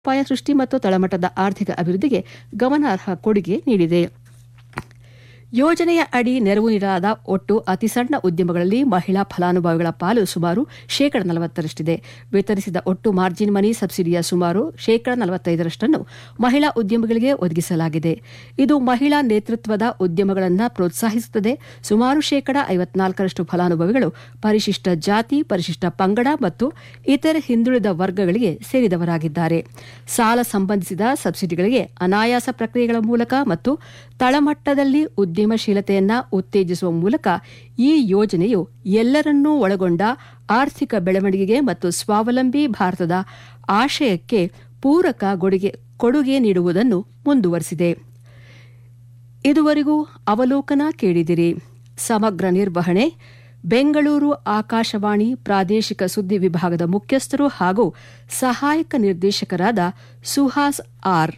ಅಪಾಯ ಸೃಷ್ಟಿ ಮತ್ತು ತಳಮಟ್ಟದ ಆರ್ಥಿಕ ಅಭಿವೃದ್ಧಿಗೆ ಗಮನಾರ್ಹ ಕೊಡುಗೆ ನೀಡಿದೆ ಯೋಜನೆಯ ಅಡಿ ನೆರವು ನೀಡಲಾದ ಒಟ್ಟು ಅತಿ ಸಣ್ಣ ಉದ್ಯಮಗಳಲ್ಲಿ ಮಹಿಳಾ ಫಲಾನುಭವಿಗಳ ಪಾಲು ಸುಮಾರು ಶೇಕಡ ನಲವತ್ತರಷ್ಟಿದೆ ವಿತರಿಸಿದ ಒಟ್ಟು ಮಾರ್ಜಿನ್ ಮನಿ ಸಬ್ಸಿಡಿಯ ಸುಮಾರು ಶೇಕಡ ನಲವತ್ತೈದರಷ್ಟನ್ನು ಮಹಿಳಾ ಉದ್ಯಮಗಳಿಗೆ ಒದಗಿಸಲಾಗಿದೆ ಇದು ಮಹಿಳಾ ನೇತೃತ್ವದ ಉದ್ಯಮಗಳನ್ನು ಪ್ರೋತ್ಸಾಹಿಸುತ್ತದೆ ಸುಮಾರು ಶೇಕಡ ಐವತ್ನಾಲ್ಕರಷ್ಟು ಫಲಾನುಭವಿಗಳು ಪರಿಶಿಷ್ಟ ಜಾತಿ ಪರಿಶಿಷ್ಟ ಪಂಗಡ ಮತ್ತು ಇತರ ಹಿಂದುಳಿದ ವರ್ಗಗಳಿಗೆ ಸೇರಿದವರಾಗಿದ್ದಾರೆ ಸಾಲ ಸಂಬಂಧಿಸಿದ ಸಬ್ಸಿಡಿಗಳಿಗೆ ಅನಾಯಾಸ ಪ್ರಕ್ರಿಯೆಗಳ ಮೂಲಕ ಮತ್ತು ತಳಮಟ್ಟದಲ್ಲಿ ಉದ್ಯಮಶೀಲತೆಯನ್ನ ಉತ್ತೇಜಿಸುವ ಮೂಲಕ ಈ ಯೋಜನೆಯು ಎಲ್ಲರನ್ನೂ ಒಳಗೊಂಡ ಆರ್ಥಿಕ ಬೆಳವಣಿಗೆಗೆ ಮತ್ತು ಸ್ವಾವಲಂಬಿ ಭಾರತದ ಆಶಯಕ್ಕೆ ಪೂರಕ ಕೊಡುಗೆ ಕೊಡುಗೆ ನೀಡುವುದನ್ನು ಮುಂದುವರೆಸಿದೆ ಇದುವರೆಗೂ ಅವಲೋಕನ ಕೇಳಿದಿರಿ ಸಮಗ್ರ ನಿರ್ವಹಣೆ ಬೆಂಗಳೂರು ಆಕಾಶವಾಣಿ ಪ್ರಾದೇಶಿಕ ಸುದ್ದಿ ವಿಭಾಗದ ಮುಖ್ಯಸ್ಥರು ಹಾಗೂ ಸಹಾಯಕ ನಿರ್ದೇಶಕರಾದ ಸುಹಾಸ್ ಆರ್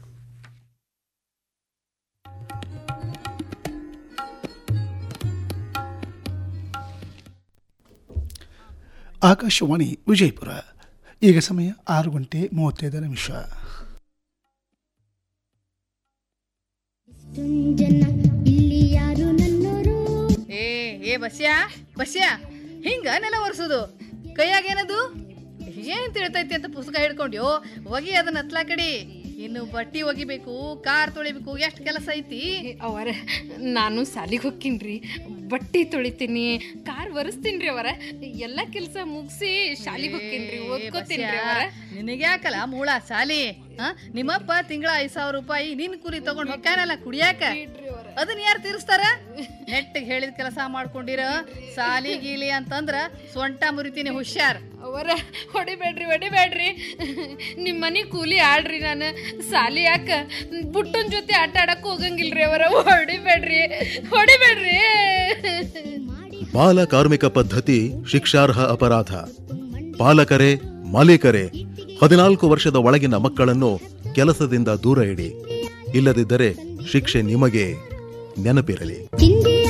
ಆಕಾಶವಾಣಿ ವಿಜಯಪುರ ಈಗ ಸಮಯ ಆರು ಗಂಟೆ ಮೂವತ್ತೈದು ನಿಮಿಷ ಜನ ಇಲ್ಲಿ ಯಾರು ನನ್ನೋರು ಏ ಏ ಬಸ್ಯಾ ಬಸ್ಯಾ ಹಿಂಗ ನೆಲ ಒರೆಸೋದು ಕೈಯಾಗ ಏನದು ಏನ್ ತಿಳ್ತೈತಿ ಅಂತ ಪುಸ್ತಕ ಹಿಡ್ಕೊಂಡ್ಯೋ ಒಗಿ ಅದನ್ನ ಹತ್ಲಾ ಕಡಿ ಇನ್ನು ಬಟ್ಟಿ ಒಗಿಬೇಕು ಕಾರ್ ತೊಳಿಬೇಕು ಎಷ್ಟು ಕೆಲಸ ಐತಿ ಅವರ ನಾನು ಸಾಲಿಗೆ ಹೋಗ್ತೀನಿ ಬಟ್ಟೆ ತೊಳಿತೀನಿ ಕಾರ್ ಒರೆಸ್ತೀನಿ ಅವರ ಎಲ್ಲ ಕೆಲಸ ಮುಗಿಸಿ ಶಾಲಿಗೆ ಹೋಗ್ತೀನಿ ಓದ್ಕೋತೀನಿ ಅವರ ನಿನಗ್ಯಾಕಲ್ಲ ಮೂಳ ಸಾಲಿ ಆ? ನಿಮ್ಮಪ್ಪ ತಿಂಗಳ ಐದ್ ಸಾವಿರ ರೂಪಾಯಿ ನಿನ್ ಕುರಿ ತಗೊಂಡ್ ಹೊಕ್ಕಾನಲ್ಲ ಕುಡಿಯಾಕ ಅದನ್ನ ಯಾರು ತೀರಿಸ್ತಾರ ನೆಟ್ಟಿಗೆ ಹೇಳಿದ ಕೆಲಸ ಮಾಡ್ಕೊಂಡಿರ ಸಾಲಿ ಗೀಲಿ ಅಂತಂದ್ರ ಸೊಂಟ ಮುರಿತೀನಿ ಹುಷಾರ್ ಅವರ ಹೊಡಿಬೇಡ್ರಿ ಹೊಡಿಬೇಡ್ರಿ ನಿಮ್ಮ ಮನೆ ಕೂಲಿ ಆಡ್ರಿ ನಾನು ಸಾಲಿ ಯಾಕ ಬುಟ್ಟನ್ ಜೊತೆ ಆಟ ಆಡಕ್ ಹೋಗಂಗಿಲ್ರಿ ಅವರ ಹೊಡಿಬೇಡ್ರಿ ಹೊಡಿಬೇಡ್ರಿ ಬಾಲ ಕಾರ್ಮಿಕ ಪದ್ಧತಿ ಶಿಕ್ಷಾರ್ಹ ಅಪರಾಧ ಪಾಲಕರೇ ಮಾಲೀಕರೇ ಹದಿನಾಲ್ಕು ವರ್ಷದ ಒಳಗಿನ ಮಕ್ಕಳನ್ನು ಕೆಲಸದಿಂದ ದೂರ ಇಡಿ ಇಲ್ಲದಿದ್ದರೆ ಶಿಕ್ಷೆ ನಿಮಗೆ ನೆನಪಿರಲಿ ಚಿನ್ನ